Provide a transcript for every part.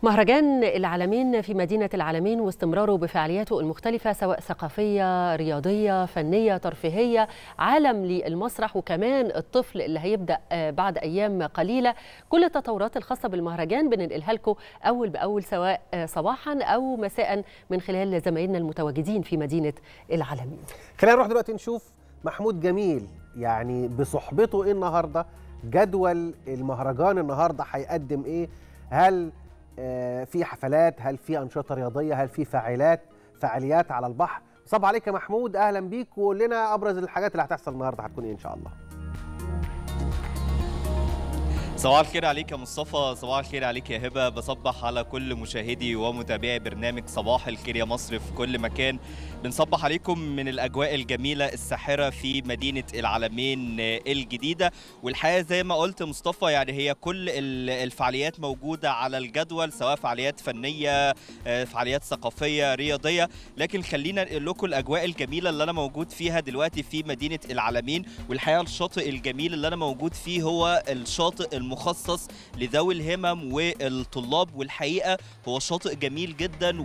مهرجان العالمين في مدينة العالمين واستمراره بفعالياته المختلفة سواء ثقافية رياضية فنية ترفيهية عالم للمسرح وكمان الطفل اللي هيبدأ بعد أيام قليلة كل التطورات الخاصة بالمهرجان بننقلها لكم أول بأول سواء صباحا أو مساء من خلال زمايلنا المتواجدين في مدينة العالمين خلينا نروح دلوقتي نشوف محمود جميل يعني بصحبته ايه النهارده جدول المهرجان النهارده هيقدم ايه هل آه في حفلات هل في انشطه رياضيه هل في فعاليات فعاليات على البحر صب عليك يا محمود اهلا بيك وقول لنا ابرز الحاجات اللي هتحصل النهارده هتكون ايه ان شاء الله صباح الخير عليك يا مصطفى صباح الخير عليك يا هبه بصبح على كل مشاهدي ومتابعي برنامج صباح الخير يا مصر في كل مكان بنصبح عليكم من الاجواء الجميله الساحره في مدينه العالمين الجديده والحقيقه زي ما قلت مصطفى يعني هي كل الفعاليات موجوده على الجدول سواء فعاليات فنيه فعاليات ثقافيه رياضيه لكن خلينا نقول لكم الاجواء الجميله اللي انا موجود فيها دلوقتي في مدينه العالمين والحقيقه الشاطئ الجميل اللي انا موجود فيه هو الشاطئ المخصص لذوي الهمم والطلاب والحقيقه هو شاطئ جميل جدا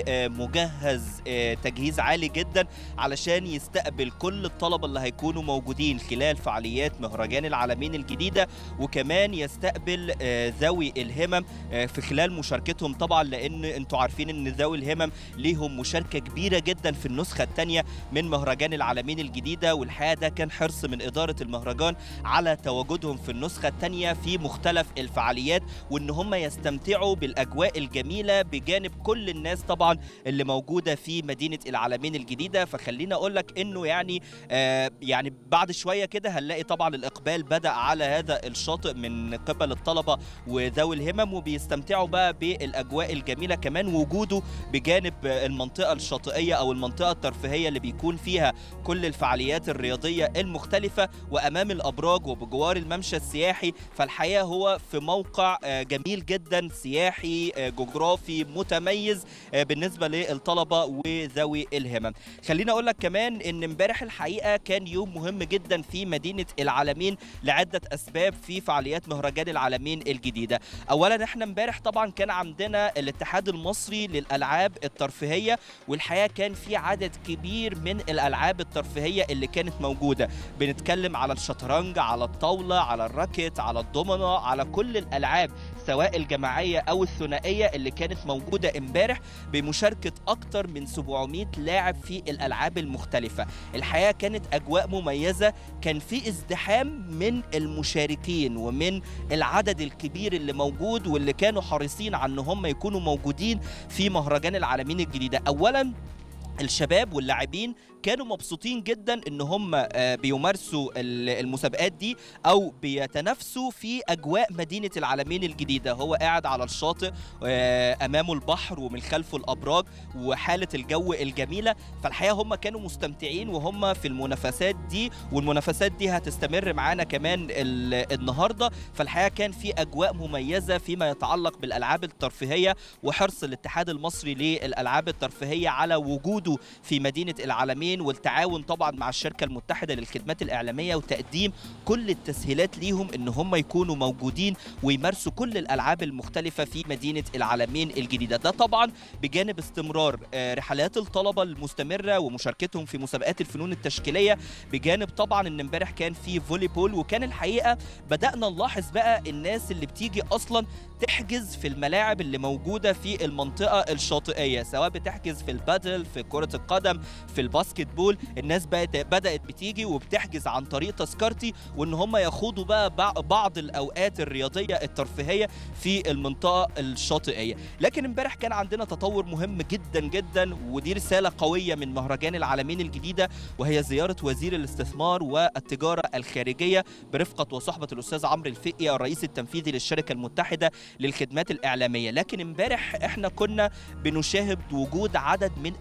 ومجهز تجهيز عالي جدا علشان يستقبل كل الطلبه اللي هيكونوا موجودين خلال فعاليات مهرجان العالمين الجديده وكمان يستقبل ذوي الهمم في خلال مشاركتهم طبعا لان انتوا عارفين ان ذوي الهمم ليهم مشاركه كبيره جدا في النسخه الثانيه من مهرجان العالمين الجديده والحقيقه ده كان حرص من اداره المهرجان على تواجدهم في النسخه الثانيه في مختلف الفعاليات وان هم يستمتعوا بالاجواء الجميله بجانب كل الناس طبعا اللي موجوده في مدينه العالمين الجديده فخلينا اقول لك انه يعني آه يعني بعد شويه كده هنلاقي طبعا الاقبال بدا على هذا الشاطئ من قبل الطلبه وذوي الهمم وبيستمتعوا بقى بالاجواء الجميله كمان وجوده بجانب المنطقه الشاطئيه او المنطقه الترفيهيه اللي بيكون فيها كل الفعاليات الرياضيه المختلفه وامام الابراج وبجوار الممشى السياحي فالحقيقه هو في موقع جميل جدا سياحي جغرافي متميز بالنسبه للطلبه وذوي الهمم خليني اقول لك كمان ان امبارح الحقيقه كان يوم مهم جدا في مدينه العالمين لعده اسباب في فعاليات مهرجان العالمين الجديده اولا احنا امبارح طبعا كان عندنا الاتحاد المصري للالعاب الترفيهيه والحقيقه كان في عدد كبير من الالعاب الترفيهيه اللي كانت موجوده بنتكلم على الشطرنج على الطاوله على الراكت على الضمنه على كل الالعاب سواء الجماعيه او الثنائيه اللي كانت موجوده امبارح بمشاركه اكتر من 700 لاعب في الالعاب المختلفه الحقيقه كانت اجواء مميزه كان في ازدحام من المشاركين ومن العدد الكبير اللي موجود واللي كانوا حريصين على ان هم يكونوا موجودين في مهرجان العالمين الجديده اولا الشباب واللاعبين كانوا مبسوطين جدا ان هم بيمارسوا المسابقات دي او بيتنافسوا في اجواء مدينه العالمين الجديده هو قاعد على الشاطئ امامه البحر ومن خلفه الابراج وحاله الجو الجميله فالحقيقه هم كانوا مستمتعين وهم في المنافسات دي والمنافسات دي هتستمر معانا كمان النهارده فالحقيقه كان في اجواء مميزه فيما يتعلق بالالعاب الترفيهيه وحرص الاتحاد المصري للالعاب الترفيهيه على وجوده في مدينه العالمين والتعاون طبعا مع الشركه المتحده للخدمات الاعلاميه وتقديم كل التسهيلات ليهم ان هم يكونوا موجودين ويمارسوا كل الالعاب المختلفه في مدينه العالمين الجديده ده طبعا بجانب استمرار رحلات الطلبه المستمره ومشاركتهم في مسابقات الفنون التشكيليه بجانب طبعا ان امبارح كان في فولي بول وكان الحقيقه بدانا نلاحظ بقى الناس اللي بتيجي اصلا تحجز في الملاعب اللي موجوده في المنطقه الشاطئيه سواء بتحجز في البادل في كره القدم في الباسكت بول الناس بقت بدات بتيجي وبتحجز عن طريق تذكرتي وان هم يخوضوا بقى بعض الاوقات الرياضيه الترفيهيه في المنطقه الشاطئيه لكن امبارح كان عندنا تطور مهم جدا جدا ودي رساله قويه من مهرجان العالمين الجديده وهي زياره وزير الاستثمار والتجاره الخارجيه برفقه وصحبه الاستاذ عمرو الفقي الرئيس التنفيذي للشركه المتحده للخدمات الاعلاميه لكن امبارح احنا كنا بنشاهد وجود عدد من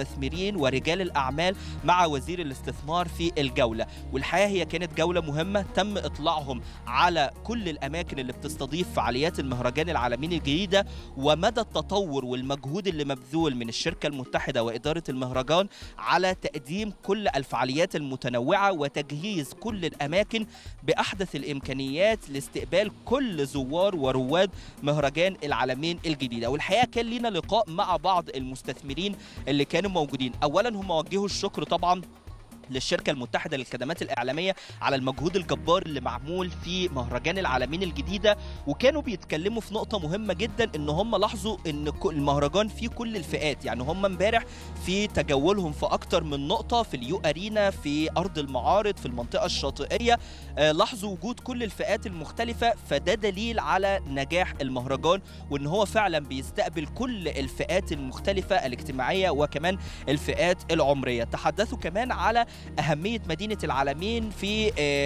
المستثمرين ورجال الاعمال مع وزير الاستثمار في الجوله والحقيقه هي كانت جوله مهمه تم اطلاعهم على كل الاماكن اللي بتستضيف فعاليات المهرجان العالمين الجديده ومدى التطور والمجهود اللي مبذول من الشركه المتحده واداره المهرجان على تقديم كل الفعاليات المتنوعه وتجهيز كل الاماكن باحدث الامكانيات لاستقبال كل زوار ورواد مهرجان العالمين الجديده والحقيقه كان لينا لقاء مع بعض المستثمرين اللي كانوا موجودين اولا هم وجهوا الشكر طبعا للشركه المتحده للخدمات الاعلاميه على المجهود الجبار اللي معمول في مهرجان العالمين الجديده وكانوا بيتكلموا في نقطه مهمه جدا ان هم لاحظوا ان المهرجان فيه كل الفئات يعني هم امبارح في تجولهم في اكتر من نقطه في اليو ارينا في ارض المعارض في المنطقه الشاطئيه آه لاحظوا وجود كل الفئات المختلفه فده دليل على نجاح المهرجان وان هو فعلا بيستقبل كل الفئات المختلفه الاجتماعيه وكمان الفئات العمريه تحدثوا كمان على أهمية مدينة العالمين في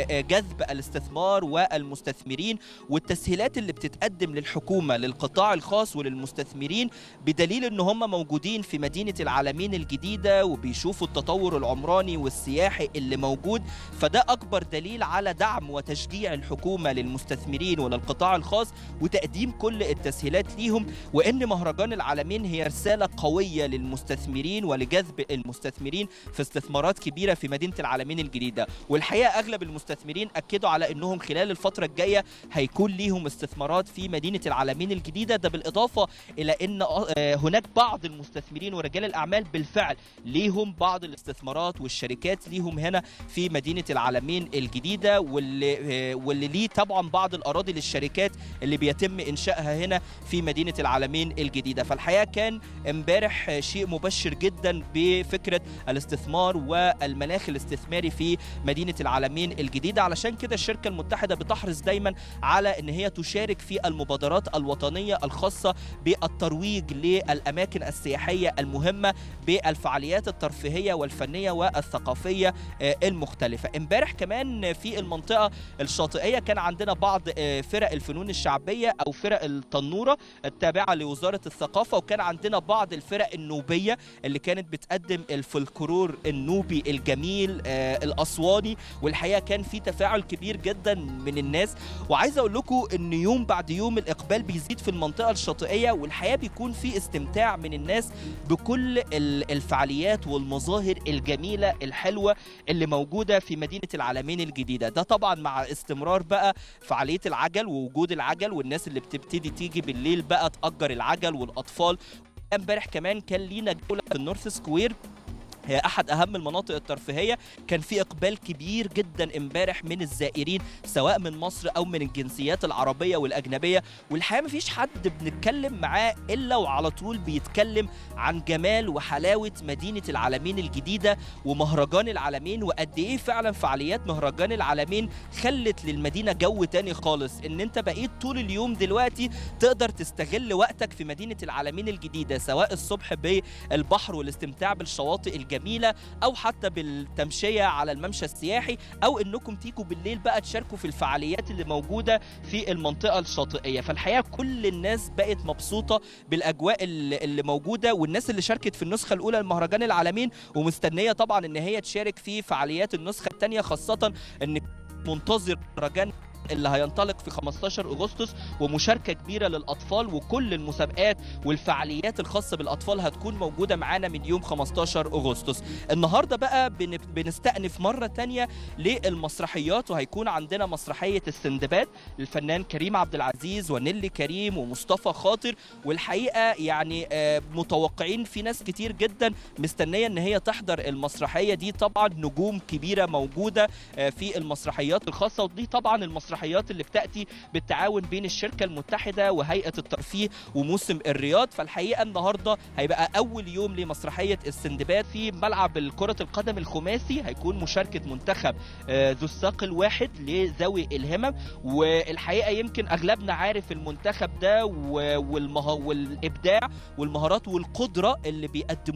جذب الاستثمار والمستثمرين والتسهيلات اللي بتتقدم للحكومة للقطاع الخاص وللمستثمرين بدليل أن هم موجودين في مدينة العالمين الجديدة وبيشوفوا التطور العمراني والسياحي اللي موجود فده أكبر دليل على دعم وتشجيع الحكومة للمستثمرين وللقطاع الخاص وتقديم كل التسهيلات ليهم وأن مهرجان العالمين هي رسالة قوية للمستثمرين ولجذب المستثمرين في استثمارات كبيرة في مدينه العالمين الجديده والحقيقه اغلب المستثمرين اكدوا على انهم خلال الفتره الجايه هيكون ليهم استثمارات في مدينه العالمين الجديده ده بالاضافه الى ان هناك بعض المستثمرين ورجال الاعمال بالفعل ليهم بعض الاستثمارات والشركات ليهم هنا في مدينه العالمين الجديده واللي واللي ليه طبعا بعض الاراضي للشركات اللي بيتم انشائها هنا في مدينه العالمين الجديده فالحقيقه كان امبارح شيء مبشر جدا بفكره الاستثمار والمناخ المناخ الاستثماري في مدينه العالمين الجديده علشان كده الشركه المتحده بتحرص دايما على ان هي تشارك في المبادرات الوطنيه الخاصه بالترويج للاماكن السياحيه المهمه بالفعاليات الترفيهيه والفنيه والثقافيه المختلفه امبارح كمان في المنطقه الشاطئيه كان عندنا بعض فرق الفنون الشعبيه او فرق التنوره التابعه لوزاره الثقافه وكان عندنا بعض الفرق النوبيه اللي كانت بتقدم الفلكلور النوبي الجميل الجميل آه الاسواني والحقيقه كان في تفاعل كبير جدا من الناس وعايز اقول لكم ان يوم بعد يوم الاقبال بيزيد في المنطقه الشاطئيه والحقيقه بيكون في استمتاع من الناس بكل الفعاليات والمظاهر الجميله الحلوه اللي موجوده في مدينه العالمين الجديده ده طبعا مع استمرار بقى فعاليه العجل ووجود العجل والناس اللي بتبتدي تيجي بالليل بقى تاجر العجل والاطفال امبارح كمان كان لينا جوله في النورث سكوير هي احد اهم المناطق الترفيهيه كان في اقبال كبير جدا امبارح من الزائرين سواء من مصر او من الجنسيات العربيه والاجنبيه والحقيقه مفيش حد بنتكلم معاه الا وعلى طول بيتكلم عن جمال وحلاوه مدينه العالمين الجديده ومهرجان العالمين وقد ايه فعلا فعاليات مهرجان العالمين خلت للمدينه جو تاني خالص ان انت بقيت طول اليوم دلوقتي تقدر تستغل وقتك في مدينه العالمين الجديده سواء الصبح بالبحر والاستمتاع بالشواطئ الجميله او حتى بالتمشيه على الممشى السياحي او انكم تيجوا بالليل بقى تشاركوا في الفعاليات اللي موجوده في المنطقه الشاطئيه فالحقيقه كل الناس بقت مبسوطه بالاجواء اللي موجوده والناس اللي شاركت في النسخه الاولى لمهرجان العالمين ومستنيه طبعا ان هي تشارك في فعاليات النسخه الثانيه خاصه ان منتظر مهرجان اللي هينطلق في 15 اغسطس ومشاركه كبيره للاطفال وكل المسابقات والفعاليات الخاصه بالاطفال هتكون موجوده معانا من يوم 15 اغسطس النهارده بقى بنستأنف مره تانية للمسرحيات وهيكون عندنا مسرحيه السندباد للفنان كريم عبد العزيز ونيلي كريم ومصطفى خاطر والحقيقه يعني متوقعين في ناس كتير جدا مستنيه ان هي تحضر المسرحيه دي طبعا نجوم كبيره موجوده في المسرحيات الخاصه ودي طبعا المسرحيات المسرحيات اللي بتاتي بالتعاون بين الشركه المتحده وهيئه الترفيه وموسم الرياض فالحقيقه النهارده هيبقى اول يوم لمسرحيه السندباد في ملعب كره القدم الخماسي هيكون مشاركه منتخب ذو الساق الواحد لذوي الهمم والحقيقه يمكن اغلبنا عارف المنتخب ده والمه... والابداع والمهارات والقدره اللي بيقدموه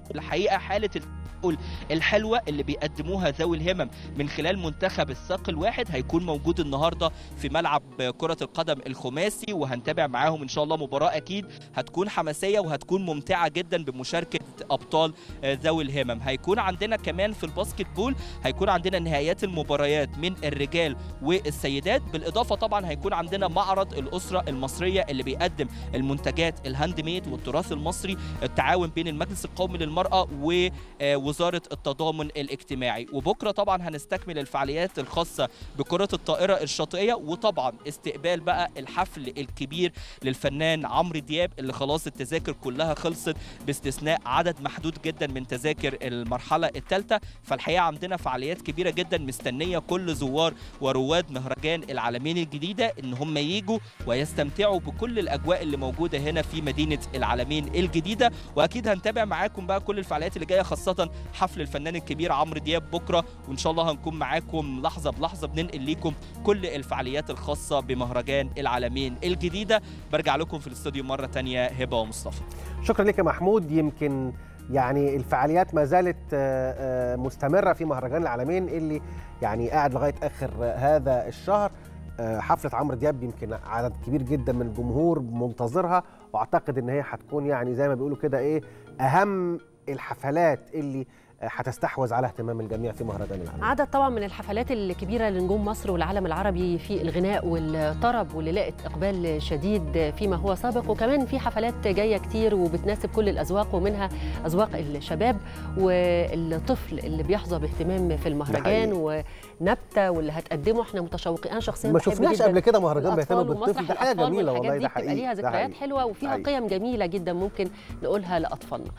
الحقيقه حاله التفاؤل الحلوه اللي بيقدموها ذوي الهمم من خلال منتخب الساق الواحد هيكون موجود النهارده في ملعب كره القدم الخماسي وهنتابع معاهم ان شاء الله مباراه اكيد هتكون حماسيه وهتكون ممتعه جدا بمشاركه ابطال ذوي الهمم هيكون عندنا كمان في الباسكت بول هيكون عندنا نهايات المباريات من الرجال والسيدات بالاضافه طبعا هيكون عندنا معرض الاسره المصريه اللي بيقدم المنتجات الهاند ميد والتراث المصري التعاون بين المجلس القومي للمراه ووزاره التضامن الاجتماعي وبكره طبعا هنستكمل الفعاليات الخاصه بكره الطائره الشاطئيه وطبعا استقبال بقى الحفل الكبير للفنان عمرو دياب اللي خلاص التذاكر كلها خلصت باستثناء عدد محدود جدا من تذاكر المرحله الثالثه فالحقيقه عندنا فعاليات كبيره جدا مستنيه كل زوار ورواد مهرجان العالمين الجديده ان هم ييجوا ويستمتعوا بكل الاجواء اللي موجوده هنا في مدينه العالمين الجديده واكيد هنتابع معاكم بقى كل الفعاليات اللي جايه خاصه حفل الفنان الكبير عمرو دياب بكره وان شاء الله هنكون معاكم لحظه بلحظه بننقل لكم كل الفعاليات الخاصه بمهرجان العالمين الجديده برجع لكم في الاستوديو مره تانية هبه ومصطفى شكرا لك يا محمود يمكن يعني الفعاليات ما زالت مستمره في مهرجان العالمين اللي يعني قاعد لغايه اخر هذا الشهر حفله عمرو دياب يمكن عدد كبير جدا من الجمهور منتظرها واعتقد ان هي هتكون يعني زي ما بيقولوا كده ايه اهم الحفلات اللي هتستحوذ على اهتمام الجميع في مهرجان العالم عدد طبعا من الحفلات الكبيره لنجوم مصر والعالم العربي في الغناء والطرب واللي لقت اقبال شديد فيما هو سابق وكمان في حفلات جايه كتير وبتناسب كل الاذواق ومنها اذواق الشباب والطفل اللي بيحظى باهتمام في المهرجان ونبته واللي هتقدمه احنا متشوقين انا شخصيا ما شفناش قبل كده مهرجان بيهتم بالطفل ده حاجه جميله والله ده حقيقي ليها ذكريات حلوه وفيها قيم جميله جدا ممكن نقولها لاطفالنا